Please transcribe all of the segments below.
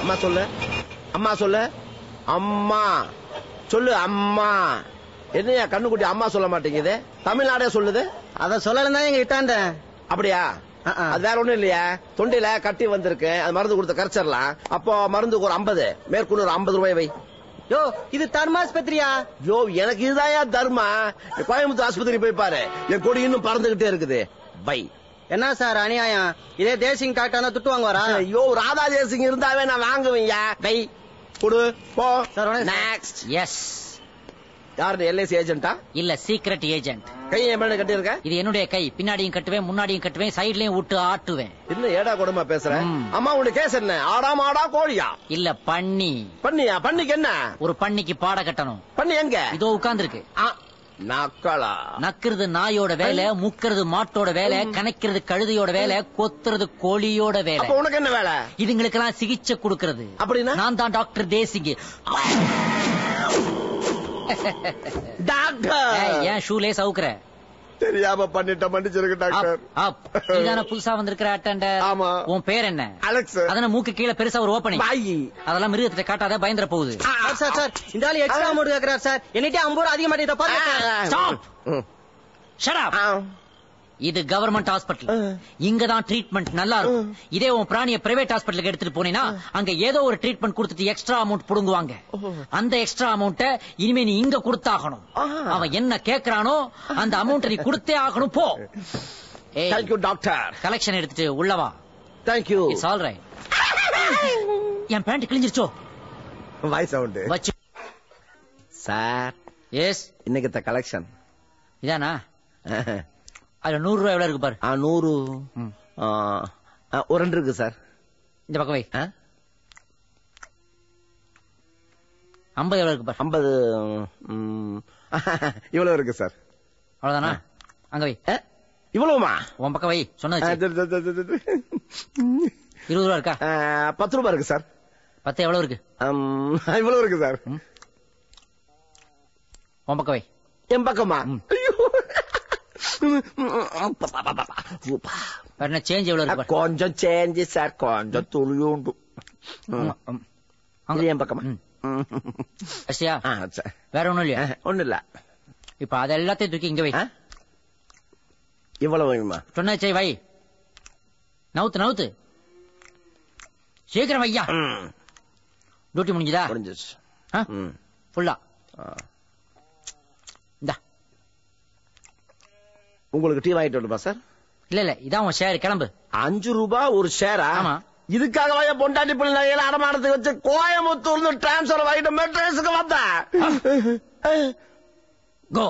அம்மா சொல்லு அம்மா சொல்லு அம்மா சொல்லு அம்மா என்னையா கண்ணுக்குட்டி அம்மா சொல்ல மாட்டேங்குது தமிழ்நாடே சொல்லுது அத சொல்லலாம் தான் எங்க இட்டாண்டேன் அப்படியா ஆ, ஆ. அது வேற ஒண்ணும் இல்லையா தொண்டையில கட்டி வந்திருக்கு அது மருந்து கொடுத்து கரைச்சிடலாம் அப்போ மருந்துக்கு ஒரு ஐம்பது மேற்கொண்டு ஒரு ஐம்பது ரூபாய் வை யோ இது தர்மாஸ்பத்திரியா யோ எனக்கு இதுதாயா தர்மா நீ கோயம்புத்தூர் ஆஸ்பத்திரி போய் பாரு என் கொடி இன்னும் பறந்துகிட்டே இருக்குது பை என்ன சார் அநியாயம் இதே தேசிங் டாக்டர் துட்டு வாங்குவாரா ஐயோ ராதா ஜெயசிங் இருந்தாவே நான் வாங்குவேன்யா பை கொடு போ சார், வணக்கம் சார். நெக்ஸ்ட் எஸ் யாரு எல்ஐசி ஏஜென்ட்டா இல்ல சீக்ரெட் ஏஜென்ட் கையை என் மேல கட்டியிருக்க இது என்னுடைய கை பின்னாடியும் கட்டுவேன் முன்னாடியும் கட்டுவேன் சைடுலயும் விட்டு ஆட்டுவேன் என்ன ஏடா கொடுமை பேசுற ம். அம்மா உனக்கு கேஸ் என்ன ஆடா மாடா கோழியா இல்ல பண்ணி பண்ணியா பண்ணிக்கு என்ன ஒரு பண்ணிக்கு பாட கட்டணும் பண்ணி எங்க இதோ உட்கார்ந்துருக்கு ஆ, நக்கலா நக்கிறது நாயோட வேலை முக்கிறது மாட்டோட வேலை கணக்கிறது கழுதையோட வேலை கொத்துறது கோழியோட வேலை அப்ப உனக்கு என்ன வேலை இதுங்களுக்கெல்லாம் சிகிச்சை கொடுக்கறது அப்படின்னா நான் தான் டாக்டர் தேசிங் டாக்டர் ஏய், ஏன் ஷூலே சவுக்குற தெரியாம பண்ணிட்ட மன்னிச்சிருக்கு டாக்டர் அப், அப். நீதானே புதுசா வந்திருக்கிற அட்டண்டர் ஆமா. உன் பேர் என்ன அலெக்ஸ் அதன மூக்கு கீழே பெருசா ஒரு ஓப்பனிங் பாயி அதெல்லாம் மிருகத்தை காட்டாத பயந்துற போகுது சார் சார் சார் இந்த ஆளு எக்ஸ்ட்ரா அமௌண்ட் கேக்குறாரு சார் என்னிட்டே ஐம்பது ரூபா அதிகமாட்டிட்ட பாருங்க சார். Stop. ம். Shut up. ஆ. இது கவர்மெண்ட் ஹாஸ்பிட்டல் ஆ. இங்க தான் ட்ரீட்மெண்ட் நல்லா இருக்கும் இதே உன் பிராணிய பிரைவேட் ஹாஸ்பிட்டலுக்கு எடுத்துட்டு போனீனா அங்க ஏதோ ஒரு ட்ரீட்மெண்ட் கொடுத்துட்டு எக்ஸ்ட்ரா அமௌண்ட் புடுங்குவாங்க அந்த எக்ஸ்ட்ரா அமௌண்ட்ட இனிமே நீ இங்க கொடுத்தாகணும் ஆஹா. அவன் என்ன கேக்குறானோ அந்த அமௌண்ட் நீ கொடுத்தே ஆகணும் போ தேங்க்யூ டாக்டர் கலெக்ஷன் எடுத்துட்டு உள்ளவா தேங்க்யூ இட்ஸ் ஆல் ரைட் என் பேண்ட் கிழிஞ்சிருச்சோ வாய் சவுண்ட் வச்சு சார் எஸ் இன்னைக்கு கலெக்ஷன் இதானா அதுல நூறு ரூபாய் எவ்வளவு இருக்கு பாரு நூறு ம். ஆ, ஆ, ஒரு ரெண்டு இருக்கு சார் இந்த பக்கம் வை ஆ? ஐம்பது எவ்வளவு இருக்கு பாரு ஐம்பது ம், இவ்வளவு இருக்கு சார் அவ்வளவுதானா அங்க வை ஆ, இவ்வளவுமா உன் பக்கம் வை ஆ, சொன்னது இது, இது, இது, இது, இது. இருபது ரூபா இருக்கா ஆ, பத்து ரூபாய் இருக்கு சார் பத்து எவ்வளவு இருக்கு ம், இவ்வளவு இருக்கு சார் உன் பக்கம் வை என் பக்கமா ஐயோ வேற என்ன சேஞ்ச் எவ்வளவு இருக்கு பாரு கொஞ்சம் சேஞ்சு சார் கொஞ்சம் துளியுண்டு ம், ம். அங்க இது என் பக்கமா ம். அஷ்டியா ஆ, சார் வேற ஒண்ணும் இல்லையா ஒண்ணு இல்ல இப்ப அது எல்லாத்தையும் தூக்கி இங்க வை ஆ? இவ்வளவு வேணுமா சொன்னாச்சே வை நவுத்து நவுத்து சீக்கிரம் வையா ம், டியூட்டி முடிஞ்சுதா முடிஞ்சிச்சு ஆ? ம். ஃபுல்லா ஆ. இந்தா உங்களுக்கு டீ வாங்கிட்டு வரணுமா சார் இல்ல இல்ல இதான் உன் ஷேர் கிளம்பு அஞ்சு ரூபாய் ஒரு ஷேரா ஆமா. இதுக்காக என் பொண்டாட்டி பிள்ளை நகையில அடமானத்துக்கு வச்சு கோயம்புத்தூர்ல டிரான்ஸ்பர் வாங்கிட்டு மெட்ரஸுக்கு வந்தேன் கோ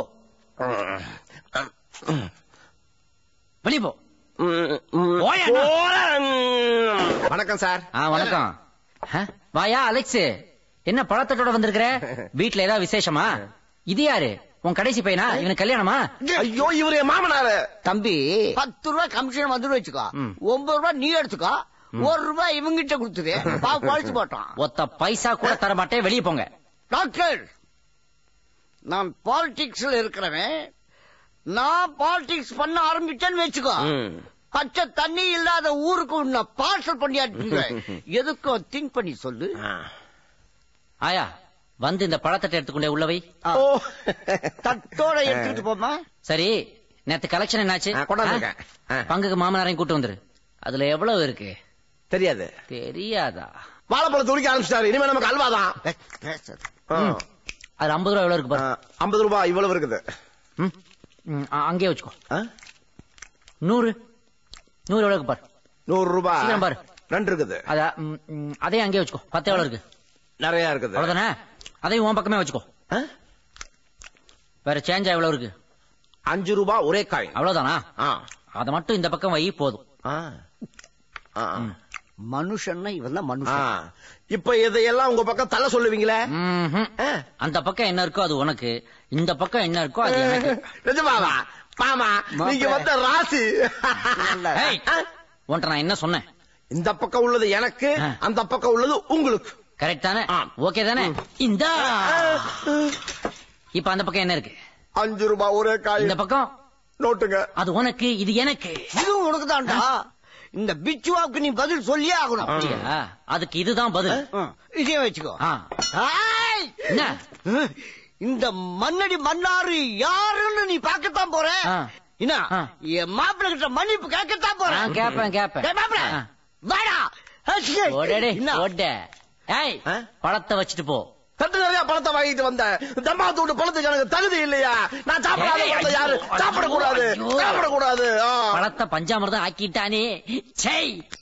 வெளிய போ போயா அண்ணா. போறேன். வணக்கம் சார் ஆ வணக்கம் ஆ, வாயா அலெக்ஸ் என்ன பழத்தட்டோட வந்திருக்கிற வீட்ல ஏதாவது விசேஷமா இது யாரு உன் கடைசி பையனா இவனுக்கு கல்யாணமா ஐயோ இவரு என் மாமனாரு தம்பி பத்து ரூபாய் கமிஷன் வந்து வச்சுக்கோ ம். ஒன்பது ரூபாய் நீ எடுத்துக்கோ ஒரு ரூபாய் இவங்கிட்ட கொடுத்துரு பா பழிச்சு போட்டான் ஒத்த பைசா கூட தர மாட்டேன் வெளிய போங்க டாக்டர் நான் பாலிடிக்ஸ்ல இருக்கிறவன் நான் பாலிடிக்ஸ் பண்ண ஆரம்பிச்சேன்னு வச்சுக்கோ ம். பச்சை தண்ணி இல்லாத ஊருக்கு நான் பார்சல் பண்ணி அனுப்பிடுவேன் எதுக்கும் திங்க் பண்ணி சொல்லு ஆ. ஆயா வந்து இந்த பழத்தட்டை எடுத்துக்கொண்டே உள்ளவை ஓ தட்டோட எடுத்துட்டு போமா சரி நேத்து கலெக்ஷன் என்னாச்சு ஆ, கொண்டாந்துருக்கேன். ஆ? ஆ. பங்குக்கு மாமனாரையும் கூட்டு வந்துரு அதுல எவ்வளவு இருக்கு தெரியாது தெரியாதா வாழைப்பழம் துடிக்க ஆரம்பிச்சிட்டாரு இனிமே நமக்கு அல்வாதான் பேசுறது ஆ. அது ஐம்பது ரூபா எவ்வளவு இருக்கு ஆ, பாரு ஐம்பது ரூபாய் இவ்வளவு இருக்குது ம்? ம், அ- அங்கேயே வச்சுக்கோ ஆ? நூறு நூறு எவ்வளவு இருக்கு பாரு நூறு ரூபாய் சீக்கிரம் பாரு. ரெண்டு இருக்குது அத ம், ம், அதையும் அங்கேயே வச்சுக்கோ பத்து எவ்வளவு இருக்கு நிறைய இருக்குது அவ்வளவுதானே அதையும் உன் பக்கமே வச்சுக்கோ ஆ? வேற சேஞ்சா எவ்வளவு இருக்கு அஞ்சு ரூபாய் ஒரே காய் அவ்வளவுதானா ஆ. அத மட்டும் இந்த பக்கம் வை போதும் ஆ. ஆ. மனுஷன்னா இவன் தான் ஆ. மனுஷன் இப்ப இதையெல்லாம் உங்க பக்கம் தள்ள சொல்லுவீங்களே ம்ஹும். ஆ. அந்த பக்கம் என்ன இருக்கோ அது உனக்கு இந்த பக்கம் என்ன இருக்கோ அது எனக்கு நிஜமாவா மாமா நீங்க வந்த ராசி ஏய், உன்கிட்ட நான் என்ன சொன்னேன் இந்த பக்கம் உள்ளது எனக்கு ஆ. அந்த பக்கம் உள்ளது உங்களுக்கு கரெக்ட் தானே ஆ. ஓகே தானே இந்த இப்ப அந்த பக்கம் என்ன இருக்கு அஞ்சு ரூபாய் ஒரே காய் இந்த பக்கம் நோட்டுங்க அது உனக்கு இது எனக்கு இதுவும் உனக்கு தான்டா இந்த பிச்சுவாவுக்கு நீ பதில் சொல்லியே ஆகணும் அப்படியா? அதுக்கு இதுதான் பதில் ஆ, இதே வச்சுக்கோ ஆ. ஆய்! என்ன இந்த மண்ணடி மன்னாரு யாருன்னு நீ பார்க்கத்தான் போற ஆ. என்ன ஆ. என் மாப்பிள்ளை கிட்ட மன்னிப்பு கேட்கத்தான் போற ஆ, கேப்பேன் கேப்பேன் டேய் மாப்பிள்ளை, ஆ. வாடா ஹஸ்ஸே. ஓடடே, என்ன? ஓட. ஏய் ஆ? பழத்தை வச்சுட்டு போ தட்டு நிறைய பழத்தை வாங்கிட்டு வந்தேன் தம்மா தூண்டு பழத்துக்கு எனக்கு தகுதி இல்லையா நான் சாப்பிடாத ஏய், பழத்தை யாரு ஐயோ, சாப்பிடக்கூடாது ஐயோ. சாப்பிடக்கூடாது ஆ. பழத்தை பஞ்சாமிர்தம் ஆக்கிட்டானே சை